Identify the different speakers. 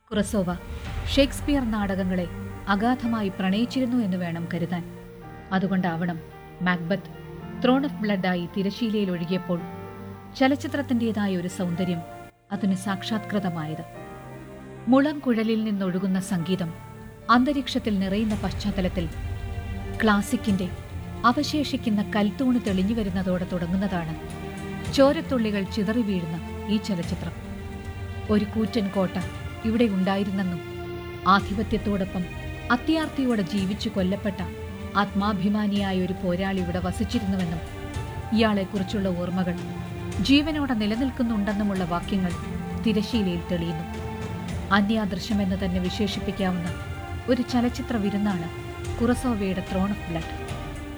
Speaker 1: Kurosawa Shakespeare നാടകങ്ങളെ അഗാധമായി പ്രണയിച്ചിരുന്നു എന്ന് വേണം കരുതാൻ അതുകൊണ്ടാവണം മാക്ബത്ത് ത്രോൺ ഓഫ് ബ്ലഡായി തിരശീലയിൽ ഒഴുകിയപ്പോൾ ചലച്ചിത്രത്തിൻ്റെതായ ഒരു സൗന്ദര്യം അതിന് സാക്ഷാത്കൃതമായത് മുളം കുഴലിൽ നിന്നൊഴുകുന്ന സംഗീതം അന്തരീക്ഷത്തിൽ നിറയുന്ന പശ്ചാത്തലത്തിൽ ക്ലാസിക്കിന്റെ അവശേഷിക്കുന്ന കൽത്തൂണ് തെളിഞ്ഞു വരുന്നതോടെ തുടങ്ങുന്നതാണ് ചോരത്തുള്ളികൾ ചിതറി വീഴുന്ന ഈ ചലച്ചിത്രം ഒരു കൂറ്റൻ കോട്ട ഇവിടെ ഉണ്ടായിരുന്നെന്നും ആധിപത്യത്തോടൊപ്പം അത്യാർത്തിയോടെ ജീവിച്ചു കൊല്ലപ്പെട്ട ആത്മാഭിമാനിയായ ഒരു പോരാളി ഇവിടെ വസിച്ചിരുന്നുവെന്നും ഇയാളെക്കുറിച്ചുള്ള ഓർമ്മകൾ ജീവനോടെ നിലനിൽക്കുന്നുണ്ടെന്നുമുള്ള വാക്യങ്ങൾ തിരശീലയിൽ തെളിയുന്നു അന്യാദൃശ്യമെന്ന് തന്നെ വിശേഷിപ്പിക്കാവുന്ന ഒരു ചലച്ചിത്ര വിരുന്നാണ് കുറസോവയുടെ ത്രോൺ ഓഫ് ബ്ലഡ്